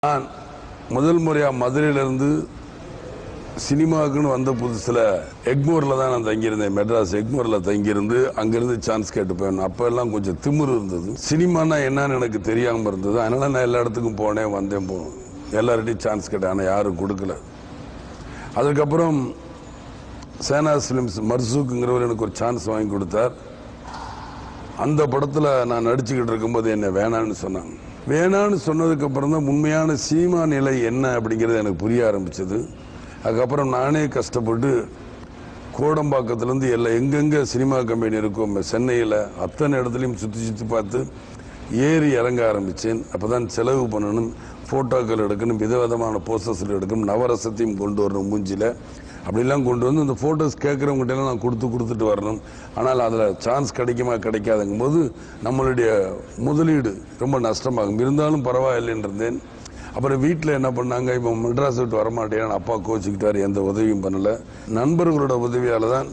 நான் முதல் முறையாக மதுரையிலேருந்து சினிமாவுக்குன்னு வந்த புதுசில் எக்மோரில் தான் நான் தங்கியிருந்தேன் மெட்ராஸ் எக்மோரில் தங்கியிருந்து அங்கேருந்து சான்ஸ் கேட்டு போயிருந்தேன் அப்போ எல்லாம் கொஞ்சம் திமிரு இருந்தது சினிமானா என்னன்னு எனக்கு தெரியாமல் இருந்தது அதனால நான் எல்லா இடத்துக்கும் போனேன் வந்தேன் போனேன் எல்லார்ட்டையும் சான்ஸ் கேட்டேன் ஆனால் யாரும் கொடுக்கல அதுக்கப்புறம் சேனாஸ் ஃபிலிம்ஸ் மர்சூக்குங்கிறவர் எனக்கு ஒரு சான்ஸ் வாங்கி கொடுத்தார் அந்த படத்தில் நான் நடிச்சுக்கிட்டு இருக்கும்போது என்னை வேணான்னு சொன்னாங்க வேணான்னு சொன்னதுக்கு அப்புறம் தான் உண்மையான சீமா நிலை என்ன அப்படிங்கிறது எனக்கு புரிய ஆரம்பிச்சது அதுக்கப்புறம் நானே கஷ்டப்பட்டு கோடம்பாக்கத்துலேருந்து எல்லாம் எங்கெங்கே சினிமா கம்பெனி இருக்கும் சென்னையில் அத்தனை இடத்துலையும் சுற்றி சுற்றி பார்த்து ஏறி இறங்க ஆரம்பித்தேன் அப்போ தான் செலவு பண்ணணும் ஃபோட்டோக்கள் எடுக்கணும் விதவிதமான போஸ்டர்ஸ் எடுக்கணும் நவரசத்தையும் கொண்டு வரணும் மூஞ்சியில் அப்படிலாம் கொண்டு வந்து இந்த ஃபோட்டோஸ் கேட்குறவங்ககிட்ட எல்லாம் நான் கொடுத்து கொடுத்துட்டு வரணும் ஆனால் அதில் சான்ஸ் கிடைக்குமா கிடைக்காதுங்கும் போது நம்மளுடைய முதலீடு ரொம்ப நஷ்டமாகும் இருந்தாலும் பரவாயில்லைன்னு இருந்தேன் அப்புறம் வீட்டில் என்ன பண்ணாங்க இப்போ மெட்ராஸ் விட்டு வரமாட்டேன் அப்பா கோச்சிக்கிட்டார் எந்த உதவியும் பண்ணலை நண்பர்களோட உதவியால் தான்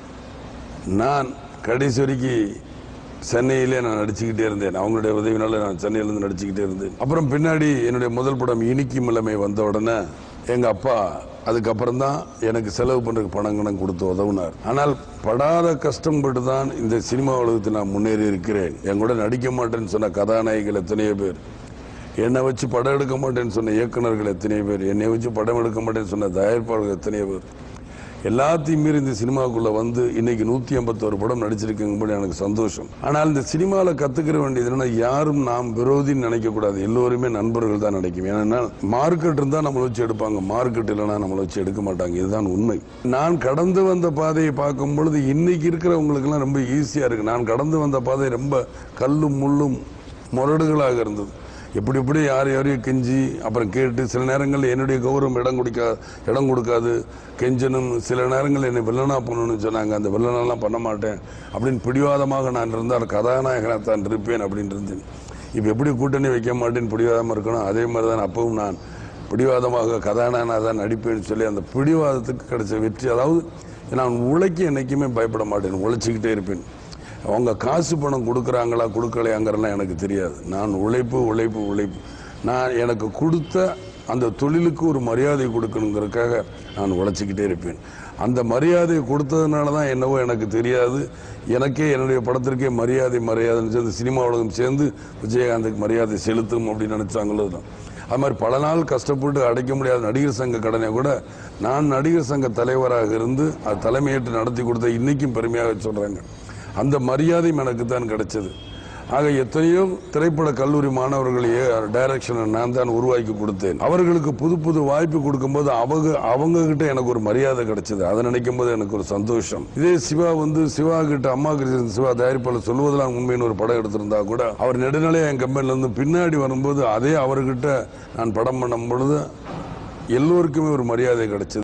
நான் கடைசி வரைக்கும் சென்னையிலே நான் நடிச்சுக்கிட்டே இருந்தேன் அவங்களுடைய உதவினால நான் சென்னையிலேருந்து நடிச்சுக்கிட்டே இருந்தேன் அப்புறம் பின்னாடி என்னுடைய முதல் படம் இனிக்கும் இளமை வந்த உடனே எங்கள் அப்பா அதுக்கப்புறம் தான் எனக்கு செலவு பண்ணுறதுக்கு பணம் கணக்கு கொடுத்து உதவுனார் ஆனால் படாத கஷ்டப்பட்டு தான் இந்த சினிமா உலகத்தில் நான் முன்னேறி இருக்கிறேன் என் கூட நடிக்க மாட்டேன்னு சொன்ன கதாநாயகிகள் எத்தனையோ பேர் என்னை வச்சு படம் எடுக்க மாட்டேன்னு சொன்ன இயக்குனர்கள் எத்தனையோ பேர் என்னை வச்சு படம் எடுக்க மாட்டேன்னு சொன்ன தயாரிப்பாளர்கள் எத்தனையோ பேர் எல்லாத்தையும் மீறி இந்த சினிமாவுக்குள்ள வந்து இன்னைக்கு நூத்தி ஐம்பத்தோரு படம் நடிச்சிருக்குங்கும்போது எனக்கு சந்தோஷம் ஆனால் இந்த சினிமாவில் கத்துக்கிற வேண்டியது என்னன்னா யாரும் நாம் விரோதின்னு நினைக்க கூடாது எல்லோருமே நண்பர்கள் தான் நினைக்கும் ஏன்னா மார்க்கெட் இருந்தா நம்மளை வச்சு எடுப்பாங்க மார்க்கெட் இல்லைன்னா நம்மளை வச்சு எடுக்க மாட்டாங்க இதுதான் உண்மை நான் கடந்து வந்த பாதையை பார்க்கும் பொழுது இன்னைக்கு இருக்கிறவங்களுக்கெல்லாம் ரொம்ப ஈஸியா இருக்கு நான் கடந்து வந்த பாதை ரொம்ப கல்லும் முள்ளும் முரடுகளாக இருந்தது எப்படி எப்படி யார் யாரையும் கெஞ்சி அப்புறம் கேட்டு சில நேரங்களில் என்னுடைய கௌரவம் இடம் கொடுக்கா இடம் கொடுக்காது கெஞ்சனும் சில நேரங்களில் என்னை வில்லனா பண்ணணும்னு சொன்னாங்க அந்த வில்லனெல்லாம் பண்ண மாட்டேன் அப்படின்னு பிடிவாதமாக நான் இருந்தால் கதாநாயகனாக தான் இருப்பேன் அப்படின்னு இருந்தேன் இப்போ எப்படி கூட்டணி வைக்க மாட்டேன்னு பிடிவாதமாக இருக்கணும் அதே மாதிரி தான் அப்பவும் நான் பிடிவாதமாக கதாநாயகனாக தான் நடிப்பேன்னு சொல்லி அந்த பிடிவாதத்துக்கு கிடைச்ச வெற்றி அதாவது நான் உழைக்க என்னைக்குமே பயப்பட மாட்டேன் உழைச்சிக்கிட்டே இருப்பேன் அவங்க காசு பணம் கொடுக்குறாங்களா கொடுக்கலையாங்கிறலாம் எனக்கு தெரியாது நான் உழைப்பு உழைப்பு உழைப்பு நான் எனக்கு கொடுத்த அந்த தொழிலுக்கு ஒரு மரியாதை கொடுக்கணுங்கிறதுக்காக நான் உழைச்சிக்கிட்டே இருப்பேன் அந்த மரியாதை கொடுத்ததுனால தான் என்னவோ எனக்கு தெரியாது எனக்கே என்னுடைய படத்திற்கே மரியாதை மரியாதைன்னு சேர்ந்து சினிமா உலகம் சேர்ந்து விஜயகாந்துக்கு மரியாதை செலுத்தும் அப்படின்னு நினைச்சாங்களோ தான் அது மாதிரி பல நாள் கஷ்டப்பட்டு அடைக்க முடியாத நடிகர் சங்க கடனை கூட நான் நடிகர் சங்க தலைவராக இருந்து அது தலைமையேற்று நடத்தி கொடுத்த இன்னைக்கும் பெருமையாக சொல்றாங்க அந்த மரியாதையும் எனக்கு தான் கிடைச்சது ஆக எத்தனையோ திரைப்பட கல்லூரி மாணவர்கள் டைரக்ஷனை நான் தான் உருவாக்கி கொடுத்தேன் அவர்களுக்கு புது புது வாய்ப்பு கொடுக்கும்போது அவங்க அவங்க கிட்ட எனக்கு ஒரு மரியாதை கிடைச்சது அதை நினைக்கும் போது எனக்கு ஒரு சந்தோஷம் இதே சிவா வந்து சிவா கிட்ட அம்மா கிட்ட சிவா தயாரிப்பாளர் சொல்வதெல்லாம் உண்மைன்னு ஒரு படம் எடுத்திருந்தா கூட அவர் நெடுநிலையா என் கம்பெனில இருந்து பின்னாடி வரும்போது அதே அவர்கிட்ட நான் படம் பண்ணும் பொழுது எல்லோருக்குமே ஒரு மரியாதை கிடைச்சது